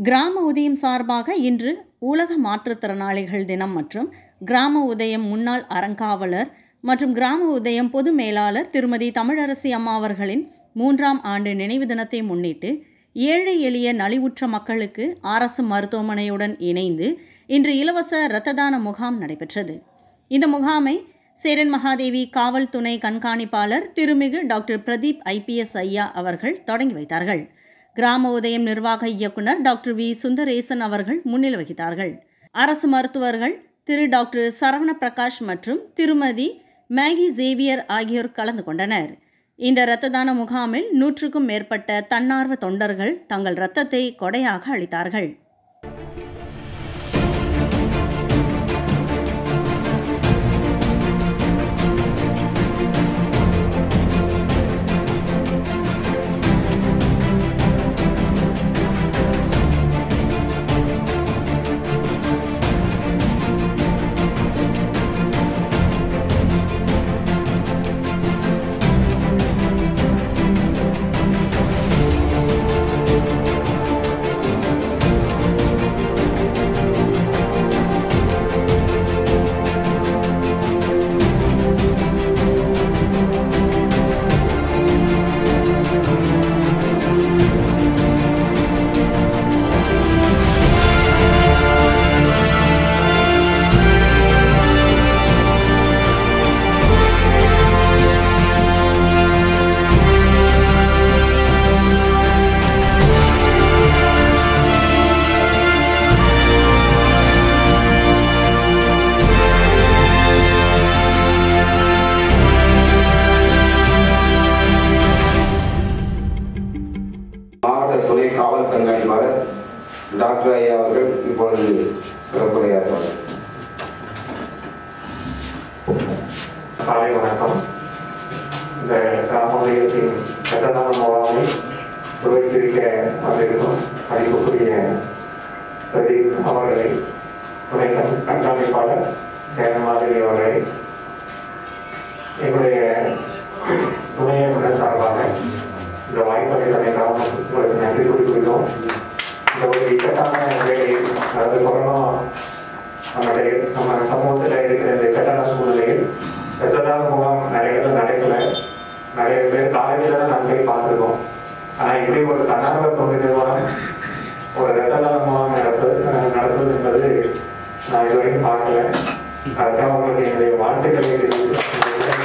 கிராம உதயம் சார்பாக இன்று உலக மாற்றுத்திறனாளிகள் தினம் மற்றும் கிராம உதயம் முன்னாள் அறங்காவலர் மற்றும் கிராம உதயம் பொது மேலாளர் திருமதி தமிழரசி அம்மா அவர்களின் மூன்றாம் ஆண்டு நினைவு தினத்தை முன்னிட்டு ஏழை எளிய நலிவுற்ற மக்களுக்கு அரசு மருத்துவமனையுடன் இணைந்து இன்று இலவச இரத்த தான முகாம் நடைபெற்றது இந்த முகாமை சேரன் மகாதேவி காவல் துணை கண்காணிப்பாளர் திருமிகு டாக்டர் பிரதீப் ஐபிஎஸ் ஐயா அவர்கள் தொடங்கி வைத்தார்கள் கிராம உதயம் நிர்வாக இயக்குனர் டாக்டர் வி சுந்தரேசன் அவர்கள் முன்னிலை வகித்தார்கள் அரசு மருத்துவர்கள் திரு டாக்டர் சரவண பிரகாஷ் மற்றும் திருமதி மேகி ஜேவியர் ஆகியோர் கலந்து கொண்டனர் இந்த இரத்த தான முகாமில் நூற்றுக்கும் மேற்பட்ட தன்னார்வ தொண்டர்கள் தங்கள் இரத்தத்தை கொடையாக அளித்தார்கள் மாவட்ட துணை காவல் கண்காணிப்பாளர் டாக்டர் ஐயா அவர்கள் இப்பொழுது சிறப்புரையாற்றுவார் காலை வணக்கம் இந்த கிராம மையத்தின் கட்டணம் முகாமை துவக்கியிருக்க வந்திருக்கும் மதிப்புக்குரிய பிரதீப் அவர்களை துணை கண்- கண்காணிப்பாளர் சேன மாதிரி அவர்களை எங்களுடைய துணை இயக்குனர் சார்பாக இந்த வாய்ப்பை தனிக்காக உங்களுக்கு நன்றி குறிப்பிடுகிறோம் இந்த ஒரு இக்கட்டான வேலை அதாவது கொரோனா நம்முடைய நம்ம சமூகத்தில் இருக்கிற இந்த இக்கட்டான சூழ்நிலையில் ரத்ததான முகாம் நிறைய இடத்துல நடக்கல நிறைய பேர் காலேஜில் தான் நாங்கள் போய் பார்த்துருக்கோம் ஆனால் இப்படி ஒரு தன்னார்வ தொண்டு நிறுவனம் ஒரு ரத்ததான முகாம் நடத்துவது நடத்துவது என்பது நான் இதுவரைக்கும் பார்க்கல அதுக்காக உங்களுக்கு என்னுடைய வாழ்த்துக்களை தெரிவித்து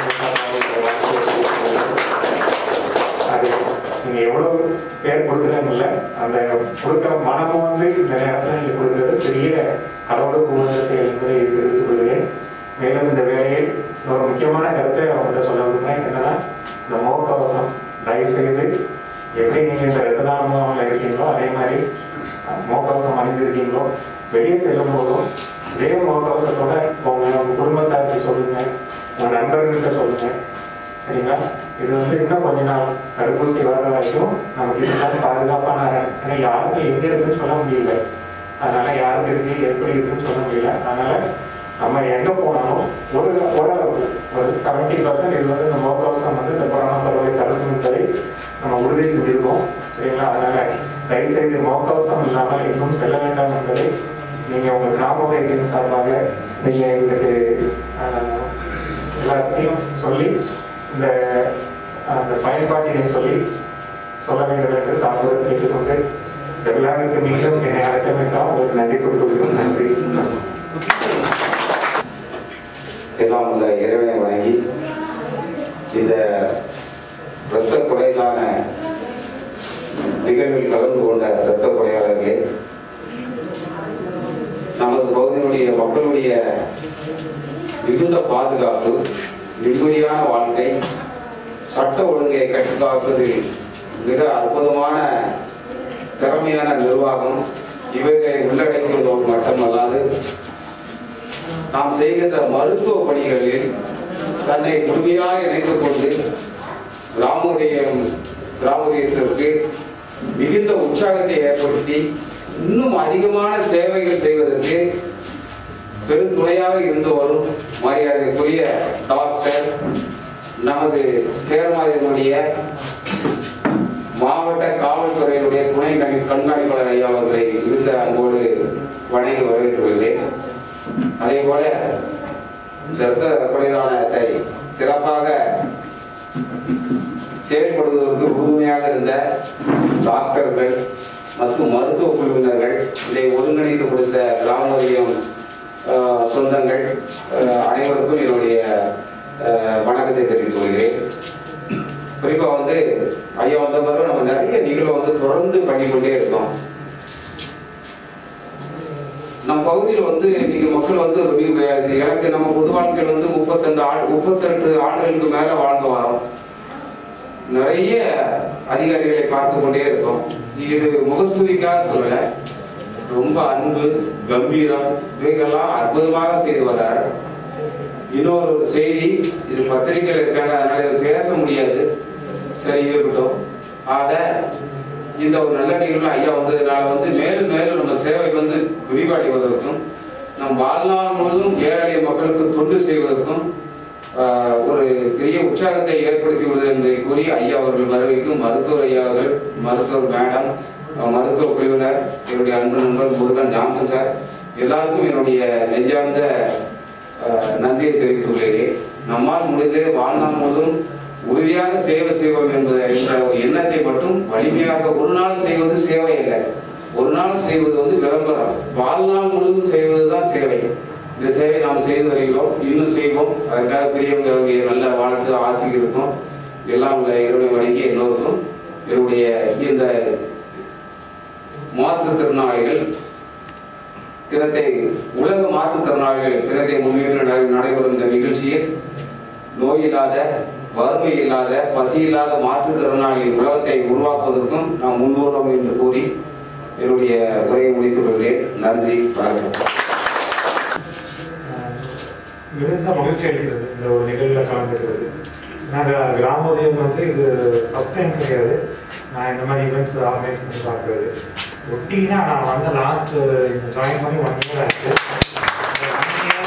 அது நீங்க எவ்வளவு பேர் கொடுக்குறேன்னு இல்லை அந்த கொடுக்குற மனமும் வந்து இந்த நேரத்தில் நீங்க கொடுக்குறது பெரிய கடவுளுக்கு உகந்த செயல் என்பதை தெரிவித்துக் கொள்கிறேன் மேலும் இந்த வேலையில் ஒரு முக்கியமான கருத்தை அவங்கள்ட்ட சொல்ல விரும்புகிறேன் என்னன்னா இந்த முகக்கவசம் தயவு செய்து எப்படி நீங்க இந்த ரத்த தான முகாமில் இருக்கீங்களோ அதே மாதிரி அஹ், முகக்கவசம் அணிந்திருக்கீங்களோ வெளியே செல்லும் போதும் இதே முகக்கவசத்தோட உங்க உங்க குடும்பத்தாருக்கு சொல்லுங்க உங்க நண்பர்கள்ட்ட சொல்லுங்க சரிங்களா இது வந்து இன்னும் கொஞ்ச நாள் தடுப்பூசி வர்ற வரைக்கும் நமக்கு இதுதான் பாதுகாப்பான அரண். ஏன்னா யாருக்கும் எங்க இருக்குன்னு சொல்ல முடியல அதனால யாருக்கு இருக்கு எப்படி இருக்குன்னு சொல்ல முடியல அதனால நம்ம எங்க போனாலும் ஒரு ஓரளவுக்கு ஒரு செவன்டி பர்சன்ட் இது வந்து இந்த முகக்கவசம் வந்து இந்த கொரோனா பரவலை தடுக்கும் என்பதை நம்ம உறுதி செஞ்சிருக்கோம் சரிங்களா அதனால தயவு செய்து முகக்கவசம் இல்லாமல் எங்கும் செல்ல வேண்டாம் என்பதை நீங்க உங்க கிராம வைத்தியம் சார்பாக நீங்க எங்களுக்கு ஆஹ், எல்லாத்தையும் சொல்லி இந்த அந்த பயன்பாட்டினை சொல்லி சொல்ல வேண்டும் என்று தாக்குதல் கேட்டுக்கொண்டு இந்த விழாவிற்கு மீண்டும் என்னை அழைத்தமைக்காக உங்களுக்கு நன்றி கொடுக்கிறோம் நன்றி எல்லாம் உள்ள இறைவனை வணங்கி இந்த இரத்த கொடைக்கான நிகழ்வில் கலந்து கொண்ட இரத்த கொடையாளர்களே நமது பகுதியினுடைய மக்களுடைய மிகுந்த பாதுகாப்பு நிம்மதியான வாழ்க்கை சட்ட ஒழுங்கை கட்டுக்காப்பதில் மிக அற்புதமான திறமையான நிர்வாகம் இவைகளை உள்ளடக்கியதோடு மட்டுமல்லாது நாம் செய்கின்ற மருத்துவ பணிகளில் தன்னை முழுமையாக இணைத்துக் கொண்டு கிராமோதயம் கிராமோதயத்திற்கு மிகுந்த உற்சாகத்தை ஏற்படுத்தி இன்னும் அதிகமான சேவைகள் செய்வதற்கு பெருந்துணையாக இருந்து வரும் மரியாதைக்குரிய டாக்டர் நமது சேர்மாரியினுடைய மாவட்ட காவல்துறையினுடைய துணை கணி கண்காணிப்பாளர் ஐயா அவர்களை மிகுந்த அன்போடு வணங்கி வரவேற்றுக் கொள்கிறேன் அதே போல இந்த இரத்த கொலைதானத்தை சிறப்பாக செயல்படுவதற்கு உறுதுணையாக இருந்த டாக்டர்கள் மற்றும் மருத்துவ குழுவினர்கள் இதை ஒருங்கிணைத்து கொடுத்த கிராமோதயம் ஆஹ், சொந்தங்கள் ஆஹ், அனைவருக்கும் என்னுடைய ஆஹ், வணக்கத்தை தெரிவித்துக் கொள்கிறேன் குறிப்பா வந்து ஐயா வந்த பிறகு நம்ம நிறைய நிகழ்வை வந்து தொடர்ந்து பண்ணிக்கொண்டே இருக்கோம் நம் பகுதியில் வந்து இன்னைக்கு மக்கள் வந்து மிக எனக்கு நம்ம பொது வாழ்க்கையில் வந்து முப்பத்தஞ்சு ஆண்டு முப்பத்தெட்டு ஆண்டுகளுக்கு மேல வாழ்ந்து வரோம் நிறைய அதிகாரிகளை பார்த்து கொண்டே இருக்கோம் இது முகஸ்துதிக்காக சொல்லல ரொம்ப அன்பு கம்பீரம் இவைகள்லாம் அற்புதமாக செய்து வர்றார் இன்னொரு ஒரு செய்தி இது பத்திரிகையில் இருக்காங்க அதனால இதை பேச முடியாது சரி இருக்கட்டும் ஆக இந்த ஒரு நல்ல நிகழ்வு ஐயா வந்ததுனால வந்து மேலும் மேலும் நம்ம சேவை வந்து விரிவடைவதற்கும் நம் வாழ்நாள் முழுவதும் ஏழை எளிய மக்களுக்கு தொண்டு செய்வதற்கும் ஆஹ், ஒரு பெரிய உற்சாகத்தை ஏற்படுத்தி உள்ளது என்பதை கூறி ஐயா அவர்கள் வருகைக்கும் மருத்துவர் ஐயா அவர்கள் மருத்துவர் மேடம் அஹ், மருத்துவ குழுவினர் என்னுடைய அன்பு நண்பர் முருகன் ஜான்சன் சார் எல்லாருக்கும் என்னுடைய நெஞ்சார்ந்த அஹ், நன்றியை தெரிவித்துக் கொள்கிறேன் நம்மால் முடிந்து வாழ்நாள் முழுவதும் உறுதியாக சேவை செய்வோம் என்பதை என்ற ஒரு எண்ணத்தை மட்டும் வலிமையாக ஒரு நாள் செய்வது சேவை அல்ல ஒரு நாள் செய்வது வந்து விளம்பரம் வாழ்நாள் முழுவதும் செய்வதுதான் சேவை இந்த சேவை நாம் செய்து வருகிறோம் இன்னும் செய்வோம் அதற்காக பெரியவங்க நல்ல வாழ்த்து ஆசை இருக்கும் எல்லாம் உள்ள இறைவனை வணங்கி எல்லோருக்கும் என்னுடைய இந்த மாற்றுத்திறனாளிகள் தினத்தை உலக மாற்றுத்திறனாளிகள் தினத்தை முன்னிட்டு நட- நடைபெறும் இந்த நிகழ்ச்சியில் நோய் இல்லாத வறுமை இல்லாத பசி இல்லாத மாற்றுத்திறனாளி உலகத்தை உருவாக்குவதற்கும் நாம் முன்வரோம் என்று கூறி என்னுடைய உரையை முடித்துக் கொள்கிறேன் நன்றி வணக்கம் மிகுந்த மகிழ்ச்சி அளிக்கிறது இந்த ஒரு நிகழ்வில் கலந்துக்கிறது நாங்கள் கிராமோதயம் வந்து இது ஃபஸ்ட் டைம் கிடையாது நான் இந்த மாதிரி ஈவெண்ட்ஸ் ஆர்கனைஸ் பண்ணி பார்க்குறது ஒட்டினா நான் வந்து லாஸ்ட் ஜாயின் பண்ணி ஒன் இயர் ஆச்சு இந்த one year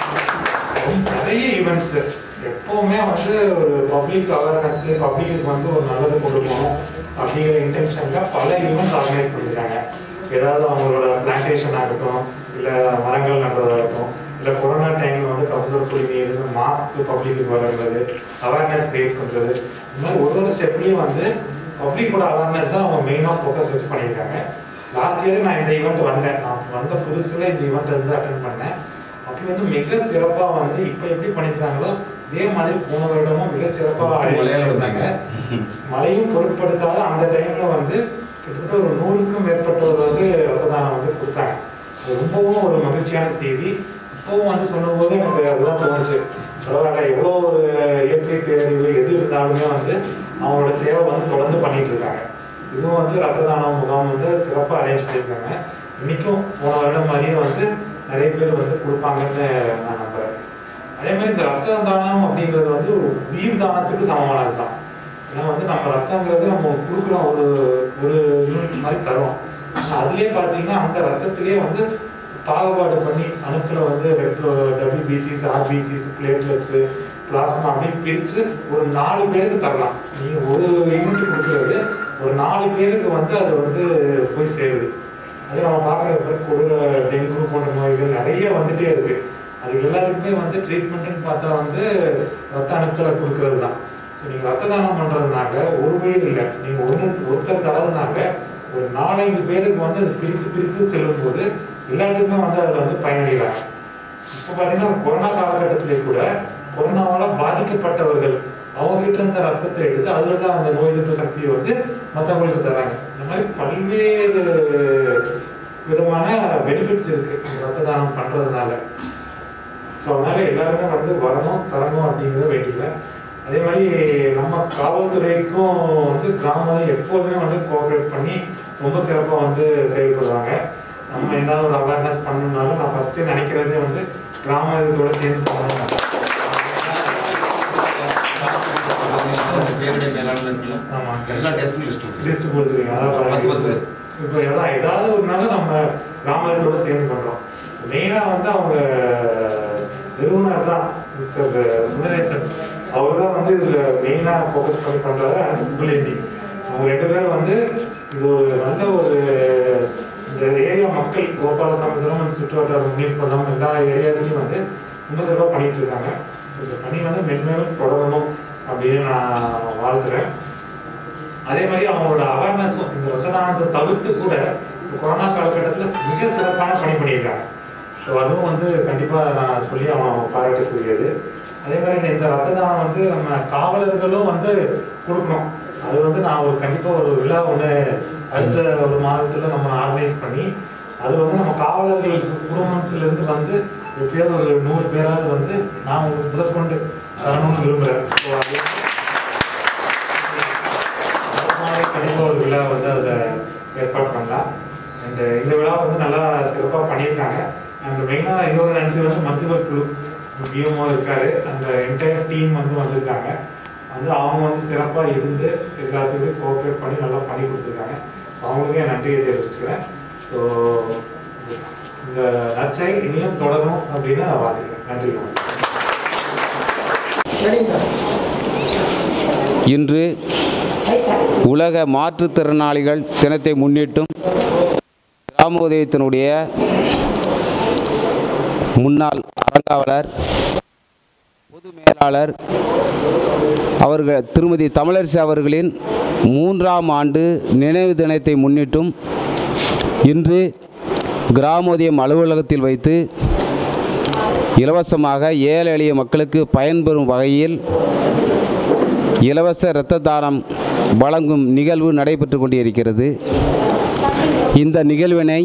ல ரொம்ப நிறைய ஈவெண்ட்ஸ் எப்பவுமே வந்து ஒரு பப்ளிக் அவேர்னஸ் பப்ளிக்கு வந்து ஒரு நல்லது கொடுக்கணும் அப்படிங்கிற இன்டென்ஷன்ல பல ஈவெண்ட்ஸ் ஆர்கனைஸ் பண்ணிருக்காங்க ஏதாவது அவங்களோட பிளான்டேஷன் ஆகட்டும் இல்லை மரங்கள் நடுறதாகட்டும் இல்லை கொரோனா டைம்ல வந்து கவுன்சிலர் குடிநீர் மாஸ்க் பப்ளிக்கு வழங்குறது அவேர்னஸ் கிரியேட் பண்ணுறது இந்த மாதிரி ஒரு ஒரு ஸ்டெப்லையும் வந்து பப்ளிக்கோட அவேர்னஸ் தான் அவங்க மெயினாக ஃபோக்கஸ் வச்சு பண்ணியிருக்காங்க லாஸ்ட் இயர் நான் இந்த ஈவெண்ட் வந்தேன் நான் வந்த புதுசில் இந்த ஈவெண்ட் வந்து அட்டன் பண்ணேன் அப்படி வந்து மிக சிறப்பா வந்து இப்ப எப்படி பண்ணிருக்காங்களோ இதே மாதிரி போன வருடமும் மிக சிறப்பா இருந்தாங்க மழையும் பொருட்படுத்தாத அந்த டைம்ல வந்து கிட்டத்தட்ட ஒரு நூறுக்கும் மேற்பட்டவர் வந்து ரத்த தானம் வந்து கொடுத்தாங்க அது ரொம்பவும் ஒரு மகிழ்ச்சியான செய்தி இப்பவும் வந்து சொல்லும்போது எனக்கு அதுதான் தோணுச்சு பரவாயில்ல எவ்வளோ ஒரு இயற்கை பேரழிவு எது இருந்தாலுமே வந்து அவங்களோட சேவை வந்து தொடர்ந்து பண்ணிட்டு இருக்காங்க இதுவும் வந்து ரத்த தான முகாம் வந்து சிறப்பாக அரேஞ்ச் பண்ணியிருக்காங்க இன்னைக்கும் போன வருடம் மாதிரியே வந்து நிறைய பேர் வந்து கொடுப்பாங்கன்னு நான் நம்புறேன் அதே மாதிரி இந்த ரத்த தானம் அப்படிங்கிறது வந்து ஒரு உயிர் தானத்துக்கு சமமானது தான் ஏன்னா வந்து நம்ம ரத்தங்கிறது நம்ம கொடுக்குறோம் ஒரு ஒரு யூனிட் மாதிரி தரோம் ஆனா அதுலயே பார்த்தீங்கன்னா அந்த ரத்தத்திலேயே வந்து பாகுபாடு பண்ணி அணுக்களை வந்து ரெட் டபிள்யூபிசிஸ் ஆர்பிசிஸ் பிளேட்லெட்ஸ் பிளாஸ்மா அப்படின்னு பிரித்து ஒரு நாலு பேருக்கு தரலாம் நீங்கள் ஒரு யூனிட் கொடுக்குறது ஒரு நாலு பேருக்கு வந்து அது வந்து போய் சேருது அது நம்ம பார்க்குற கொடூர டெங்கு போன்ற நோய்கள் நிறைய வந்துட்டே இருக்கு அது எல்லாத்துக்குமே வந்து ட்ரீட்மெண்ட்னு பார்த்தா வந்து ரத்த அணுக்களை கொடுக்கறது தான் ஸோ நீங்கள் ரத்த தானம் பண்ணுறதுனால ஒரு உயிர் இல்லை நீங்கள் ஒன்று ஒருத்தர் தரதுனால ஒரு நாலஞ்சு பேருக்கு வந்து அது பிரித்து பிரித்து செல்லும் போது எல்லாத்துக்குமே வந்து அதில் வந்து பயனடைகிறாங்க இப்போ பார்த்தீங்கன்னா கொரோனா காலகட்டத்திலே கூட கொரோனாவால் பாதிக்கப்பட்டவர்கள் அவங்க கிட்ட இருந்த ரத்தத்தை எடுத்து அதுல தான் அந்த நோய் எதிர்ப்பு சக்தியை வந்து மற்றவங்களுக்கு தராங்க இந்த மாதிரி பல்வேறு விதமான பெனிஃபிட்ஸ் இருக்கு இந்த ரத்த தானம் பண்றதுனால ஸோ அதனால எல்லாருமே வந்து வரணும் தரணும் அப்படிங்கிறத வேண்டிக்கிறேன் அதே மாதிரி நம்ம காவல்துறைக்கும் வந்து கிராமம் எப்போதுமே வந்து கோஆப்ரேட் பண்ணி ரொம்ப சிறப்பாக வந்து செயல்படுவாங்க நம்ம ஏதாவது ஒரு அவேர்னஸ் பண்ணணும்னாலும் நான் ஃபஸ்ட்டு நினைக்கிறதே வந்து கிராம இதோட சேர்ந்து பண்ணணும் பேருடைய மேலாளர் இருக்குல்ல ஆமா. எல்லா டெஸ்டும் லிஸ்ட் லிஸ்ட் கொடுத்துருங்க அதான் பத்து பத்து பேர். இப்போ எதாவது ஏதாவது ஒரு நாள் நம்ம கிராமத்தோட சேர்ந்து பண்றோம் மெயினா வந்து அவங்க நிறுவனர் தான் மிஸ்டர் சுந்தரேசன் அவர் தான் வந்து இதுல மெயினா ஃபோக்கஸ் பண்ணி பண்றாரு அண்ட் புலேந்தி அவங்க ரெண்டு பேரும் வந்து இது ஒரு நல்ல ஒரு இந்த ஏரியா மக்கள் கோபால சமுதிரம் சுற்றுவட்டார முன்னேற்படம் எல்லா ஏரியாஸ்லையும் வந்து ரொம்ப சிறப்பாக பண்ணிட்டு இருக்காங்க இந்த பணி வந்து மென்மேலும் தொடரணும் அப்படின்னு நான் வாழ்த்துறேன் அதே மாதிரி அவங்களோட அவேர்னஸும் இந்த ரத்த தானத்தை தவிர்த்து கூட இந்த கொரோனா காலகட்டத்தில் மிக சிறப்பான பணி பண்ணியிருக்காங்க ஸோ அதுவும் வந்து கண்டிப்பாக நான் சொல்லி அவன் பாராட்டக்கூடியது அதே மாதிரி இந்த ரத்த தானம் வந்து நம்ம காவலர்களும் வந்து கொடுக்கணும் அது வந்து நான் ஒரு கண்டிப்பாக ஒரு விழா ஒன்று அடுத்த ஒரு மாதத்தில் நம்ம ஆர்கனைஸ் பண்ணி அது வந்து நம்ம காவலர்கள் குடும்பத்திலிருந்து வந்து எப்படியாவது ஒரு நூறு பேராவது வந்து நான் உங்களுக்கு முதற்கொண்டு தரணும்னு விரும்புகிறேன் ஸோ அது நாளை கண்டிப்பாக ஒரு விழா வந்து அதில் ஏற்பாடு பண்ணலாம் அண்ட் இந்த விழா வந்து நல்லா சிறப்பாக பண்ணியிருக்காங்க அண்ட் மெயினாக இன்னொரு நன்றி வந்து மருத்துவர் குழு பிஎம்ஓ இருக்காரு அந்த என்டையர் டீம் வந்து வந்திருக்காங்க வந்து அவங்க வந்து சிறப்பாக இருந்து எல்லாத்துக்கும் கோஆப்ரேட் பண்ணி நல்லா பண்ணி கொடுத்துருக்காங்க அவங்களுக்கும் என் நன்றியை தெரிவிச்சுக்கிறேன் ஸோ இந்த நற்செயல் இனியும் தொடரும் அப்படின்னு நான் வாழ்த்துக்கிறேன் நன்றி வணக்கம் இன்று உலக மாற்றுத்திறனாளிகள் தினத்தை முன்னிட்டும் கிராம உதயத்தினுடைய முன்னாள் அறங்காவலர் பொது மேலாளர் அவர்கள் திருமதி தமிழரசி அவர்களின் மூன்றாம் ஆண்டு நினைவு தினத்தை முன்னிட்டும் இன்று கிராமோதயம் அலுவலகத்தில் வைத்து இலவசமாக ஏழை எளிய மக்களுக்கு பயன்பெறும் வகையில் இலவச இரத்த தானம் வழங்கும் நிகழ்வு நடைபெற்று கொண்டிருக்கிறது இந்த நிகழ்வினை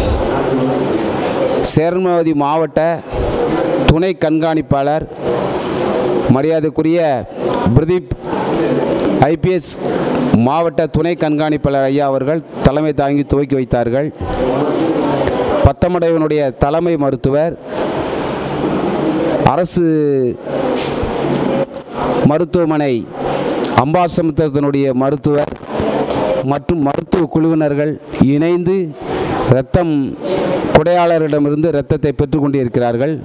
சேர்மதி மாவட்ட துணை கண்காணிப்பாளர் மரியாதைக்குரிய பிரதீப் ஐபிஎஸ் மாவட்ட துணை கண்காணிப்பாளர் ஐயா அவர்கள் தலைமை தாங்கி துவக்கி வைத்தார்கள் பத்தமடைவனுடைய தலைமை மருத்துவர் அரசு மருத்துவமனை அம்பாசமுத்திரத்தினுடைய மருத்துவர் மற்றும் மருத்துவ குழுவினர்கள் இணைந்து இரத்தம் கொடையாளரிடமிருந்து இரத்தத்தை பெற்றுக்கொண்டிருக்கிறார்கள்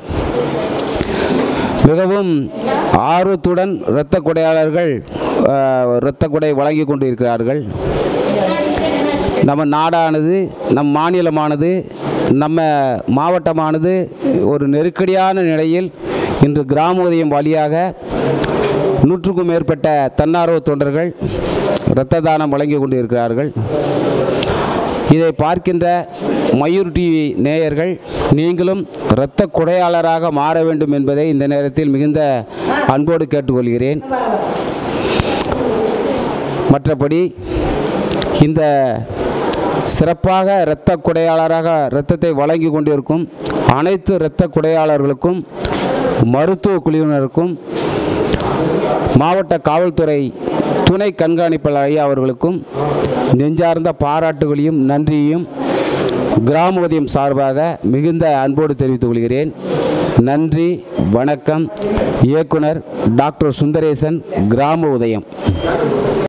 மிகவும் ஆர்வத்துடன் இரத்த கொடையாளர்கள் அஹ், இரத்த கொடை வழங்கி கொண்டிருக்கிறார்கள் நம்ம நாடானது நம் மாநிலமானது நம்ம மாவட்டமானது ஒரு நெருக்கடியான நிலையில் இன்று கிராம உதயம் வழியாக நூற்றுக்கும் மேற்பட்ட தன்னார்வ தொண்டர்கள் இரத்த தானம் வழங்கி கொண்டிருக்கிறார்கள் இதை பார்க்கின்ற மயூர் டிவி நேயர்கள் நீங்களும் இரத்த கொடையாளராக மாற வேண்டும் என்பதை இந்த நேரத்தில் மிகுந்த அன்போடு கேட்டுக்கொள்கிறேன் மற்றபடி இந்த சிறப்பாக இரத்த கொடையாளராக இரத்தத்தை வழங்கி கொண்டிருக்கும் அனைத்து இரத்த கொடையாளர்களுக்கும் மருத்துவ குழுவினருக்கும் மாவட்ட காவல்துறை துணை கண்காணிப்பாளர் ஐயா அவர்களுக்கும் நெஞ்சார்ந்த பாராட்டுகளையும் நன்றியையும் கிராம உதயம் சார்பாக மிகுந்த அன்போடு தெரிவித்துக் கொள்கிறேன் நன்றி வணக்கம் இயக்குனர் டாக்டர் சுந்தரேசன் கிராம உதயம்